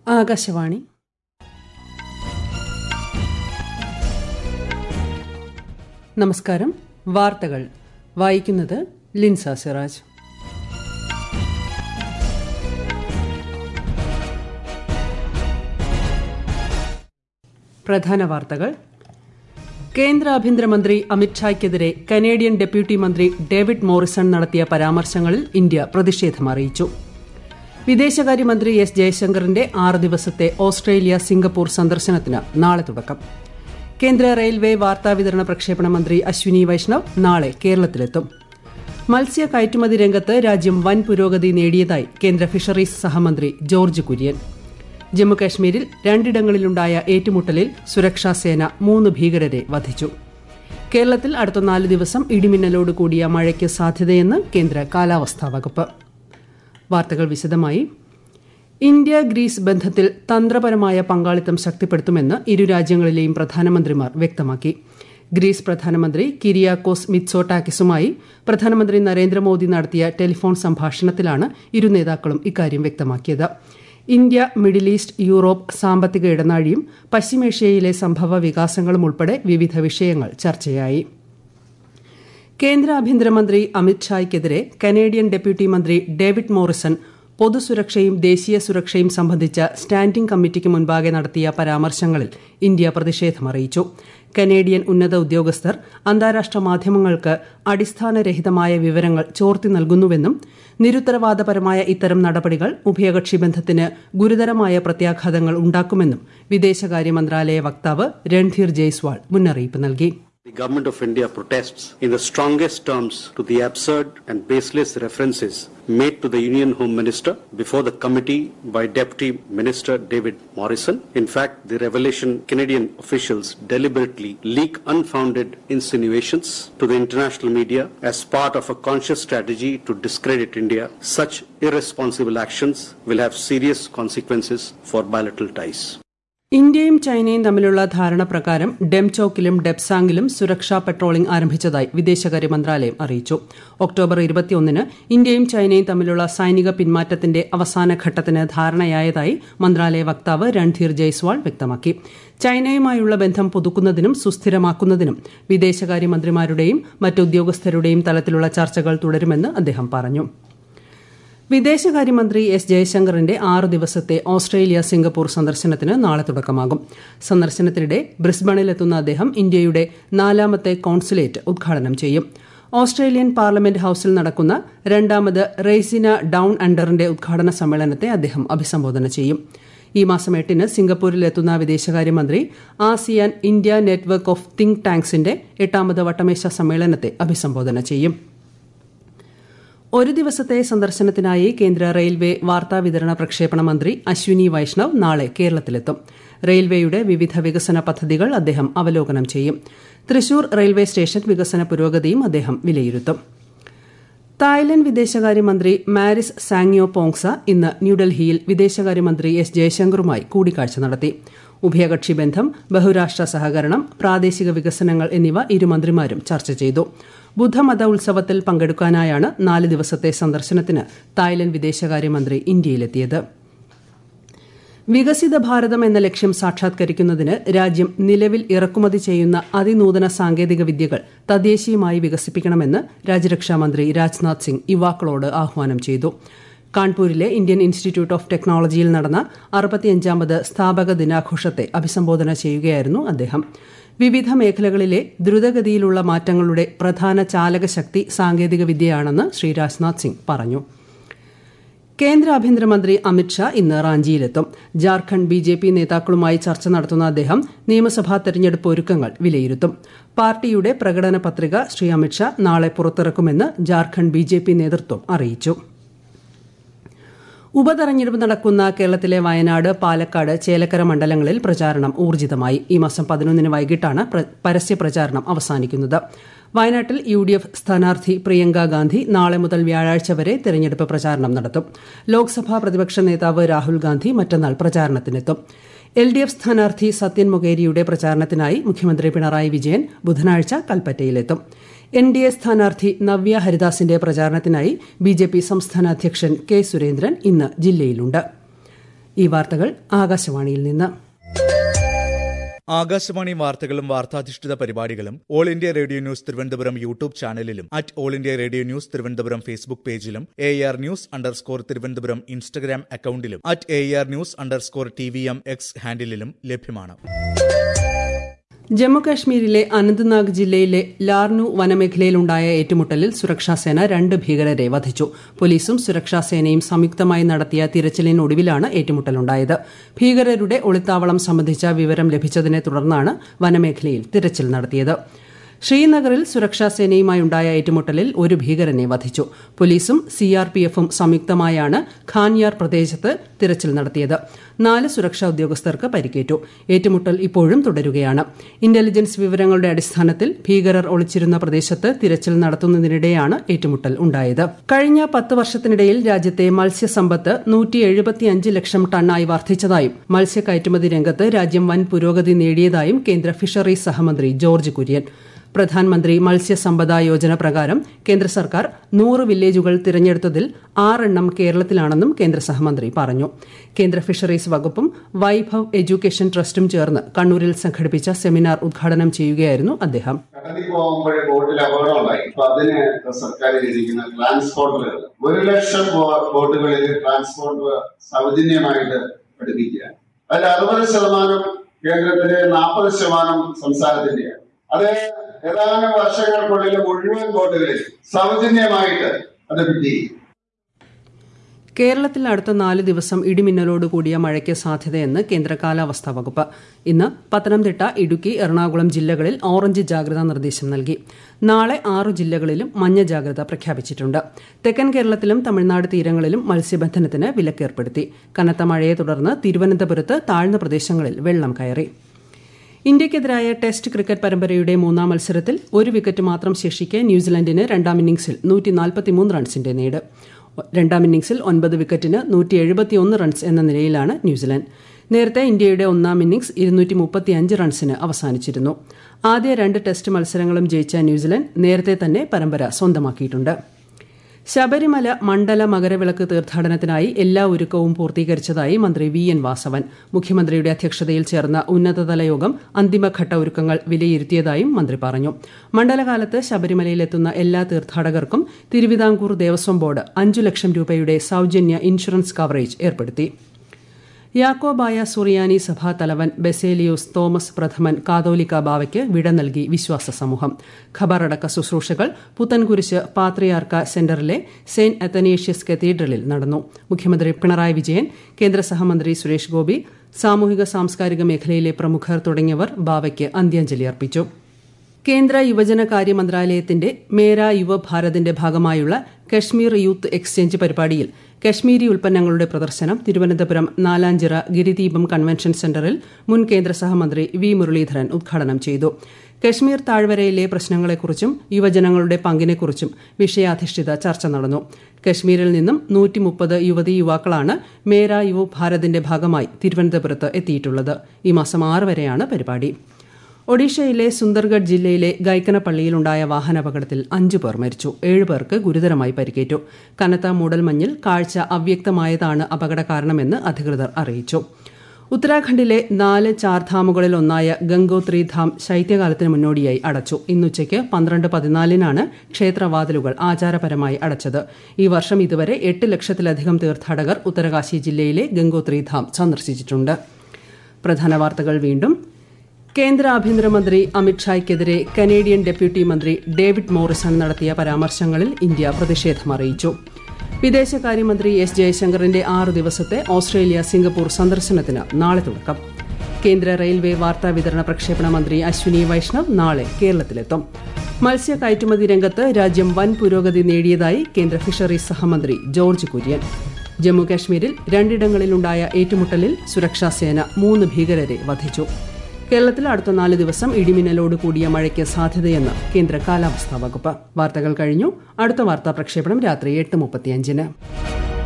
ആകാശവാണി നമസ്കാരം വാർത്തകൾ വായിക്കുന്നത് ലിൻസ സിറാജ് പ്രധാന വാർത്തകൾ കേന്ദ്ര ആഭ്യന്തരമന്ത്രി അമിത്ഷായ്ക്കെതിരെ കനേഡിയൻ ഡെപ്യൂട്ടി മന്ത്രി ഡേവിഡ് മോറിസൺ നടത്തിയ പരാമർശങ്ങളിൽ ഇന്ത്യ പ്രതിഷേധം അറിയിച്ചു വിദേശകാര്യമന്ത്രി എസ് ജയശങ്കറിന്റെ ആറ് ദിവസത്തെ ഓസ്ട്രേലിയ സിംഗപ്പൂർ സന്ദർശനത്തിന് നാളെ തുടക്കം കേന്ദ്ര റെയിൽവേ വാർത്താവിതരണ പ്രക്ഷേപണ മന്ത്രി അശ്വിനി വൈഷ്ണവ് നാളെ കേരളത്തിലെത്തും മത്സ്യ കയറ്റുമതി രംഗത്ത് രാജ്യം വൻ പുരോഗതി നേടിയതായി കേന്ദ്ര ഫിഷറീസ് സഹമന്ത്രി ജോർജ് കുര്യൻ ജമ്മുകാശ്മീരിൽ രണ്ടിടങ്ങളിലുണ്ടായ ഏറ്റുമുട്ടലിൽ സുരക്ഷാസേന മൂന്ന് ഭീകരരെ വധിച്ചു കേരളത്തിൽ അടുത്ത നാല് ദിവസം ഇടിമിന്നലോട് കൂടിയ മഴയ്ക്ക് സാധ്യതയെന്ന് കേന്ദ്ര കാലാവസ്ഥാ വകുപ്പ് വാർത്തകൾ വിശദമായി ഇന്ത്യ ഗ്രീസ് ബന്ധത്തിൽ തന്ത്രപരമായ പങ്കാളിത്തം ശക്തിപ്പെടുത്തുമെന്ന് ഇരു രാജ്യങ്ങളിലെയും പ്രധാനമന്ത്രിമാർ വ്യക്തമാക്കി ഗ്രീസ് പ്രധാനമന്ത്രി കിരിയാക്കോസ് മിത്സോട്ടാക്കിസുമായി പ്രധാനമന്ത്രി നരേന്ദ്രമോദി നടത്തിയ ടെലിഫോൺ സംഭാഷണത്തിലാണ് ഇരു നേതാക്കളും ഇക്കാര്യം വ്യക്തമാക്കിയത് ഇന്ത്യ മിഡിൽ ഈസ്റ്റ് യൂറോപ്പ് സാമ്പത്തിക ഇടനാഴിയും പശ്ചിമേഷ്യയിലെ സംഭവ വികാസങ്ങളും ഉൾപ്പെടെ വിവിധ വിഷയങ്ങൾ ചർച്ചയായി കേന്ദ്ര ആഭ്യന്തരമന്ത്രി അമിത്ഷായ്ക്കെതിരെ കനേഡിയൻ ഡെപ്യൂട്ടി മന്ത്രി ഡേവിഡ് മോറിസൺ പൊതുസുരക്ഷയും ദേശീയ സുരക്ഷയും സംബന്ധിച്ച സ്റ്റാൻഡിംഗ് കമ്മിറ്റിക്ക് മുൻപാകെ നടത്തിയ പരാമർശങ്ങളിൽ ഇന്ത്യ പ്രതിഷേധമറിയിച്ചു കനേഡിയൻ ഉന്നത ഉദ്യോഗസ്ഥർ അന്താരാഷ്ട്ര മാധ്യമങ്ങൾക്ക് അടിസ്ഥാനരഹിതമായ വിവരങ്ങൾ ചോർത്തി നൽകുന്നുവെന്നും നിരുത്തരവാദപരമായ ഇത്തരം നടപടികൾ ഉഭയകക്ഷി ബന്ധത്തിന് ഗുരുതരമായ പ്രത്യാഘാതങ്ങൾ ഉണ്ടാക്കുമെന്നും വിദേശകാര്യ മന്ത്രാലയ വക്താവ് രൺധീർ ജയ്സ്വാൾ മുന്നറിയിപ്പ് നൽകി The Government of India protests in the strongest terms to the absurd and baseless references made to the Union Home Minister before the committee by Deputy Minister David Morrison. In fact, the revelation Canadian officials deliberately leak unfounded insinuations to the international media as part of a conscious strategy to discredit India. Such irresponsible actions will have serious consequences for bilateral ties. ഇന്ത്യയും ചൈനയും തമ്മിലുള്ള ധാരണ പ്രകാരം ഡെംചോക്കിലും ഡെപ്സാങ്ങിലും സുരക്ഷാ patrolling ആരംഭിച്ചതായി വിദേശകാര്യ മന്ത്രാലയം അറിയിച്ചു ഒക്ടോബർ ഇരുപത്തിയൊന്നിന് ഇന്ത്യയും ചൈനയും തമ്മിലുള്ള സൈനിക പിന്മാറ്റത്തിന്റെ അവസാന ഘട്ടത്തിന് ധാരണയായതായി മന്ത്രാലയ വക്താവ് രൺധീർ ജയ്സ്വാൾ വ്യക്തമാക്കി ചൈനയുമായുള്ള ബന്ധം പുതുക്കുന്നതിനും സുസ്ഥിരമാക്കുന്നതിനും വിദേശകാര്യമന്ത്രിമാരുടെയും മറ്റ് ഉദ്യോഗസ്ഥരുടെയും തലത്തിലുള്ള ചർച്ചകൾ തുടരുമെന്ന് അദ്ദേഹം പറഞ്ഞു വിദേശകാര്യമന്ത്രി എസ് ജയശങ്കറിന്റെ ആറ് ദിവസത്തെ ഓസ്ട്രേലിയ സിംഗപ്പൂർ സന്ദർശനത്തിന് നാളെ തുടക്കമാകും സന്ദർശനത്തിനിടെ ബ്രിസ്ബണിലെത്തുന്ന അദ്ദേഹം ഇന്ത്യയുടെ നാലാമത്തെ കോൺസുലേറ്റ് ഉദ്ഘാടനം ചെയ്യും ഓസ്ട്രേലിയൻ പാർലമെന്റ് ഹൌസിൽ നടക്കുന്ന രണ്ടാമത് റെയ്സിന ഡൌൺ അണ്ടറിന്റെ ഉദ്ഘാടന സമ്മേളനത്തെ അദ്ദേഹം അഭിസംബോധന ചെയ്യും ഈ മാസം എട്ടിന് സിംഗപ്പൂരിൽ എത്തുന്ന വിദേശകാര്യമന്ത്രി ASEAN India network of think ടാങ്ക്സിന്റെ എട്ടാമത് വട്ടമേശ സമ്മേളനത്തെ അഭിസംബോധന ചെയ്യും ഒരു ദിവസത്തെ സന്ദർശനത്തിനായി കേന്ദ്ര റെയിൽവേ വാർത്താവിതരണ പ്രക്ഷേപണ മന്ത്രി അശ്വിനി വൈഷ്ണവ് നാളെ കേരളത്തിലെത്തും റെയിൽവേയുടെ വിവിധ വികസന പദ്ധതികൾ അദ്ദേഹം അവലോകനം ചെയ്യും തൃശൂർ റെയിൽവേ സ്റ്റേഷൻ വികസന പുരോഗതിയും അദ്ദേഹം വിലയിരുത്തും തായ്ലൻഡ് വിദേശകാര്യമന്ത്രി മാരിസ് സാങ്യോ പോങ്സ ഇന്ന് ന്യൂഡൽഹിയിൽ വിദേശകാര്യമന്ത്രി എസ് ജയശങ്കറുമായി കൂടിക്കാഴ്ച നടത്തി ഉഭയകക്ഷി ബന്ധം ബഹുരാഷ്ട്ര സഹകരണം പ്രാദേശിക വികസനങ്ങൾ എന്നിവ ഇരുമന്ത്രിമാരും ചർച്ച ചെയ്തു ബുദ്ധമത ഉത്സവത്തിൽ പങ്കെടുക്കാനായാണ് നാല് ദിവസത്തെ സന്ദർശനത്തിന് തായ്ലൻഡ് വിദേശകാര്യമന്ത്രി ഇന്ത്യയിലെത്തിയത് വികസിത ഭാരതം എന്ന ലക്ഷ്യം സാക്ഷാത്കരിക്കുന്നതിന് രാജ്യം നിലവിൽ ഇറക്കുമതി ചെയ്യുന്ന അതിനൂതന സാങ്കേതിക വിദ്യകൾ തദ്ദേശീയമായി വികസിപ്പിക്കണമെന്ന് രാജ്യരക്ഷാമന്ത്രി രാജ്നാഥ് സിംഗ് യുവാക്കളോട് ആഹ്വാനം ചെയ്തു കാൺപൂരിലെ ഇന്ത്യൻ ഇൻസ്റ്റിറ്റ്യൂട്ട് ഓഫ് ടെക്നോളജിയിൽ നടന്ന അറുപത്തിയഞ്ചാമത് സ്ഥാപക ദിനാഘോഷത്തെ അഭിസംബോധന ചെയ്യുകയായിരുന്നു അദ്ദേഹം വിവിധ മേഖലകളിലെ ദ്രുതഗതിയിലുള്ള മാറ്റങ്ങളുടെ പ്രധാന ചാലകശക്തി സാങ്കേതികവിദ്യയാണെന്ന് ശ്രീ രാജ്നാഥ് സിംഗ് പറഞ്ഞു കേന്ദ്ര ആഭ്യന്തരമന്ത്രി അമിത്ഷാ ഇന്ന് റാഞ്ചിയിലെത്തും ജാർഖണ്ഡ് ബി ജെ പി നേതാക്കളുമായി ചർച്ച നടത്തുന്ന അദ്ദേഹം നിയമസഭാ തെരഞ്ഞെടുപ്പ് ഒരുക്കങ്ങൾ വിലയിരുത്തും പാർട്ടിയുടെ പ്രകടന പത്രിക ശ്രീ അമിത്ഷാ നാളെ പുറത്തിറക്കുമെന്ന് ജാർഖണ്ഡ് ബി ജെ പി നേതൃത്വം അറിയിച്ചു ഉപതെരഞ്ഞെടുപ്പ് നടക്കുന്ന കേരളത്തിലെ വയനാട് പാലക്കാട് ചേലക്കര മണ്ഡലങ്ങളിൽ പ്രചാരണം ഊർജിതമായി ഈ മാസം പതിനൊന്നിന് വൈകിട്ടാണ് പരസ്യ പ്രചാരണം അവസാനിക്കുന്നത് വയനാട്ടിൽ യു ഡി എഫ് സ്ഥാനാർത്ഥി പ്രിയങ്ക ഗാന്ധി നാളെ മുതൽ വ്യാഴാഴ്ച വരെ തെരഞ്ഞെടുപ്പ് പ്രചാരണം നടത്തും ലോക്സഭാ പ്രതിപക്ഷ നേതാവ് രാഹുൽ ഗാന്ധി മറ്റന്നാൾ പ്രചാരണത്തിനെത്തും എൽ ഡി എഫ് സ്ഥാനാർത്ഥി സത്യൻ മൊകേരിയുടെ പ്രചാരണത്തിനായി മുഖ്യമന്ത്രി പിണറായി വിജയൻ ബുധനാഴ്ച കൽപ്പറ്റയിലെത്തും എൻ ഡി എ സ്ഥാനാർത്ഥി നവ്യ ഹരിദാസിന്റെ പ്രചാരണത്തിനായി ബി ജെ പി സംസ്ഥാന അധ്യക്ഷൻ കെ സുരേന്ദ്രൻ ഇന്ന് ജില്ലയിലുണ്ട് ഈ വാർത്തകൾ ആകാശവാണിയിൽ നിന്ന് ആകാശവാണി വാർത്തകളും വാർത്താധിഷ്ഠിത പരിപാടികളും all India radio news Thiruvananthapuram YouTube ചാനലിലും at all India radio news Thiruvananthapuram Facebook പേജിലും A R news underscore Thiruvananthapuram Instagram അക്കൌണ്ടിലും at A R news underscore T V M X ഹാൻഡിലും ലഭ്യമാണ് ജമ്മുകാശ്മീരിലെ അനന്ത്നാഗ് ജില്ലയിലെ ലാർനു വനമേഖലയിലുണ്ടായ ഏറ്റുമുട്ടലിൽ സുരക്ഷാസേന രണ്ട് ഭീകരരെ വധിച്ചു പോലീസും സുരക്ഷാസേനയും സംയുക്തമായി നടത്തിയ തിരച്ചിലിനൊടുവിലാണ് ഏറ്റുമുട്ടലുണ്ടായത് ഭീകരരുടെ ഒളിത്താവളം സംബന്ധിച്ച വിവരം ലഭിച്ചതിനെ തുടർന്നാണ് വനമേഖലയിൽ തിരച്ചിൽ നടത്തിയത് ശ്രീനഗറിൽ സുരക്ഷാസേനയുമായി ഉണ്ടായ ഏറ്റുമുട്ടലിൽ ഒരു ഭീകരനെ വധിച്ചു പോലീസും സിആർപിഎഫും സംയുക്തമായാണ് ഖാൻയാർ പ്രദേശത്ത് തിരച്ചിൽ നടത്തിയത് നാല് സുരക്ഷാ ഉദ്യോഗസ്ഥർക്ക് പരിക്കേറ്റു ഏറ്റുമുട്ടൽ ഇപ്പോഴും തുടരുകയാണ് ഇന്റലിജൻസ് വിവരങ്ങളുടെ അടിസ്ഥാനത്തിൽ ഭീകരർ ഒളിച്ചിരുന്ന പ്രദേശത്ത് തിരച്ചിൽ നടത്തുന്നതിനിടെയാണ് ഏറ്റുമുട്ടൽ ഉണ്ടായത് കഴിഞ്ഞ പത്ത് വർഷത്തിനിടയിൽ രാജ്യത്തെ മത്സ്യസമ്പത്ത് നൂറ്റി എഴുപത്തിയഞ്ച് ലക്ഷം ടണ്ണായി വർദ്ധിച്ചതായും മത്സ്യ കയറ്റുമതി രംഗത്ത് രാജ്യം വൻ പുരോഗതി നേടിയതായും കേന്ദ്ര ഫിഷറീസ് സഹമന്ത്രി ജോർജ് കുര്യൻ പ്രധാനമന്ത്രി മത്സ്യസമ്പദ യോജന പ്രകാരം കേന്ദ്ര സർക്കാർ നൂറ് വില്ലേജുകൾ തിരഞ്ഞെടുത്തതിൽ ആറെണ്ണം കേരളത്തിലാണെന്നും കേന്ദ്ര സഹമന്ത്രി പറഞ്ഞു കേന്ദ്ര ഫിഷറീസ് വകുപ്പും വൈഭവ് എഡ്യൂക്കേഷൻ ട്രസ്റ്റും ചേർന്ന് കണ്ണൂരിൽ സംഘടിപ്പിച്ച സെമിനാർ ഉദ്ഘാടനം ചെയ്യുകയായിരുന്നു അദ്ദേഹം കടലിൽ പോകുമ്പോൾ ബോട്ടിൽ അപകടം ഉണ്ടായി അപ്പൊ അതിന് സർക്കാർ ചെയ്തിരിക്കുന്ന ട്രാൻസ്പോർട്ടറുകൾ ഒരു ലക്ഷം ബോ- ബോട്ടുകളിൽ ട്രാൻസ്പോർട്ടർ സൗജന്യമായിട്ട് പഠിപ്പിക്കുക അതിൽ അറുപത് ശതമാനം കേന്ദ്രത്തിലെ നാൽപ്പത് ശതമാനം സംസ്ഥാനത്തിന്റെയാണ് അത് ഏതാനും വർഷങ്ങൾക്കുള്ളിൽ മുഴുവൻ ബോട്ടുകളിൽ സൗജന്യമായിട്ട് അത് ഫിറ്റ് ചെയ്യും കേരളത്തിൽ അടുത്ത നാല് ദിവസം ഇടിമിന്നലോട് കൂടിയ മഴയ്ക്ക് സാധ്യതയെന്ന് കേന്ദ്ര കാലാവസ്ഥാ വകുപ്പ് ഇന്ന് പത്തനംതിട്ട ഇടുക്കി എറണാകുളം ജില്ലകളിൽ ഓറഞ്ച് ജാഗ്രതാ നിർദ്ദേശം നൽകി നാളെ ആറു ജില്ലകളിലും മഞ്ഞ ജാഗ്രത പ്രഖ്യാപിച്ചിട്ടുണ്ട് തെക്കൻ കേരളത്തിലും തമിഴ്നാട് തീരങ്ങളിലും മത്സ്യബന്ധനത്തിന് വിലക്കേർപ്പെടുത്തി കനത്ത മഴയെ തുടർന്ന് തിരുവനന്തപുരത്ത് താഴ്ന്ന പ്രദേശങ്ങളിൽ വെള്ളം കയറി ഇന്ത്യയ്ക്കെതിരായ ടെസ്റ്റ് ക്രിക്കറ്റ് പരമ്പരയുടെ മൂന്നാം മത്സരത്തിൽ ഒരു വിക്കറ്റ് മാത്രം ശേഷിക്കെ ന്യൂസിലൻഡിന് രണ്ടാം ഇന്നിംഗ്സിൽ റൺസിന്റെ നേട് രണ്ടാം ഇന്നിംഗ്സിൽ ഒൻപത് വിക്കറ്റിന് നൂറ്റി എഴുപത്തിയൊന്ന് റൺസ് എന്ന നിലയിലാണ് ന്യൂസിലൻഡ് നേരത്തെ ഇന്ത്യയുടെ ഒന്നാം ഇന്നിംഗ്സ് ഇരുന്നൂറ്റി മുപ്പത്തിയഞ്ച് റൺസിന് അവസാനിച്ചിരുന്നു ആദ്യ രണ്ട് ടെസ്റ്റ് മത്സരങ്ങളും ജയിച്ച ന്യൂസിലൻഡ് നേരത്തെ തന്നെ പരമ്പര സ്വന്തമാക്കിയിട്ടുണ്ട് ശബരിമല മണ്ഡല മകരവിളക്ക് തീർത്ഥാടനത്തിനായി എല്ലാ ഒരുക്കവും പൂർത്തീകരിച്ചതായി മന്ത്രി വി എൻ വാസവൻ മുഖ്യമന്ത്രിയുടെ അധ്യക്ഷതയിൽ ചേർന്ന ഉന്നതതല യോഗം അന്തിമഘട്ട ഒരുക്കങ്ങൾ വിലയിരുത്തിയതായും മന്ത്രി പറഞ്ഞു മണ്ഡലകാലത്ത് ശബരിമലയിലെത്തുന്ന എല്ലാ തീർത്ഥാടകർക്കും തിരുവിതാംകൂർ ദേവസ്വം ബോർഡ് അഞ്ചു ലക്ഷം രൂപയുടെ സൌജന്യ ഇൻഷുറൻസ് കവറേജ് ഏർപ്പെടുത്തി യാക്കോബായ സുറിയാനി സഭാ തലവൻ ബെസേലിയോസ് തോമസ് പ്രഥമൻ കാതോലിക്ക ബാവയ്ക്ക് വിട നൽകി വിശ്വാസ സമൂഹം ഖബറടക്ക ശുശ്രൂഷകൾ പുത്തൻകുരിശ് പാത്രിയാർക്ക സെന്ററിലെ സെന്റ് അത്തനേഷ്യസ് കത്തീഡ്രലിൽ നടന്നു മുഖ്യമന്ത്രി പിണറായി വിജയൻ കേന്ദ്ര സഹമന്ത്രി സുരേഷ് ഗോപി സാമൂഹിക സാംസ്കാരിക മേഖലയിലെ പ്രമുഖർ തുടങ്ങിയവർ ബാവയ്ക്ക് അന്ത്യാഞ്ജലി അർപ്പിച്ചു കേന്ദ്ര യുവജനകാര്യ മന്ത്രാലയത്തിന്റെ മേര യുവ ഭാരതിന്റെ ഭാഗമായുള്ള കശ്മീർ യൂത്ത് എക്സ്ചേഞ്ച് പരിപാടിയിൽ കശ്മീരി ഉൽപ്പന്നങ്ങളുടെ പ്രദർശനം തിരുവനന്തപുരം നാലാഞ്ചിറ ഗിരിദീപം കൺവെൻഷൻ സെന്ററിൽ മുൻ കേന്ദ്ര സഹമന്ത്രി വി മുരളീധരൻ ഉദ്ഘാടനം ചെയ്തു കശ്മീർ താഴ്വരയിലെ പ്രശ്നങ്ങളെക്കുറിച്ചും യുവജനങ്ങളുടെ പങ്കിനെക്കുറിച്ചും വിഷയാധിഷ്ഠിത ചർച്ച നടന്നു കശ്മീരിൽ നിന്നും നൂറ്റി മുപ്പത് യുവതീ യുവാക്കളാണ് മേര യുവ ഭാരതിന്റെ ഭാഗമായി തിരുവനന്തപുരത്ത് എത്തിയിട്ടുള്ളത് ഈ മാസം ആറ് വരെയാണ് പരിപാടി ഒഡീഷയിലെ സുന്ദർഗഡ് ജില്ലയിലെ ഗൈക്കനപ്പള്ളിയിലുണ്ടായ വാഹനാപകടത്തിൽ അഞ്ചു പേർ മരിച്ചു ഏഴ് പേർക്ക് ഗുരുതരമായി പരിക്കേറ്റു കനത്ത മൂടൽമഞ്ഞിൽ കാഴ്ച അവ്യക്തമായതാണ് അപകട കാരണമെന്ന് അധികൃതർ അറിയിച്ചു ഉത്തരാഖണ്ഡിലെ നാല് ചാർധാമുകളിൽ ഒന്നായ ഗംഗോത്രി ധാം ശൈത്യകാലത്തിന് മുന്നോടിയായി അടച്ചു ഇന്നുച്ചയ്ക്ക് പന്ത്രണ്ട് പതിനാലിനാണ് ക്ഷേത്രവാതിലുകൾ ആചാരപരമായി അടച്ചത് ഈ വർഷം ഇതുവരെ എട്ട് ലക്ഷത്തിലധികം തീർത്ഥാടകർ ഉത്തരകാശി ജില്ലയിലെ ഗംഗോത്രി ധാം സന്ദർശിച്ചിട്ടുണ്ട് പ്രധാന വാർത്തകൾ വീണ്ടും കേന്ദ്ര ആഭ്യന്തരമന്ത്രി അമിത്ഷായ്ക്കെതിരെ കനേഡിയൻ ഡെപ്യൂട്ടി മന്ത്രി ഡേവിഡ് മോറിസൺ നടത്തിയ പരാമർശങ്ങളിൽ ഇന്ത്യ പ്രതിഷേധം അറിയിച്ചു വിദേശകാര്യമന്ത്രി എസ് ജയശങ്കറിന്റെ ആറ് ദിവസത്തെ ഓസ്ട്രേലിയ സിംഗപ്പൂർ സന്ദർശനത്തിന് നാളെ തുടക്കം കേന്ദ്ര റെയിൽവേ വാർത്താ വിതരണ പ്രക്ഷേപണ മന്ത്രി അശ്വിനി വൈഷ്ണവ് നാളെ കേരളത്തിലെത്തും മത്സ്യ കയറ്റുമതി രംഗത്ത് രാജ്യം വൻ പുരോഗതി നേടിയതായി കേന്ദ്ര ഫിഷറീസ് സഹമന്ത്രി ജോർജ് കുര്യൻ ജമ്മുകാശ്മീരിൽ രണ്ടിടങ്ങളിലുണ്ടായ ഏറ്റുമുട്ടലിൽ സുരക്ഷാസേന മൂന്ന് ഭീകരരെ വധിച്ചു കേരളത്തിൽ അടുത്ത നാല് ദിവസം ഇടിമിന്നലോട് കൂടിയ മഴയ്ക്ക് സാധ്യതയെന്ന് കേന്ദ്ര കാലാവസ്ഥാ വകുപ്പ് വാർത്തകൾ കഴിഞ്ഞു അടുത്ത വാർത്താ പ്രക്ഷേപണം രാത്രി എട്ട് മുപ്പത്തിയഞ്ചിന്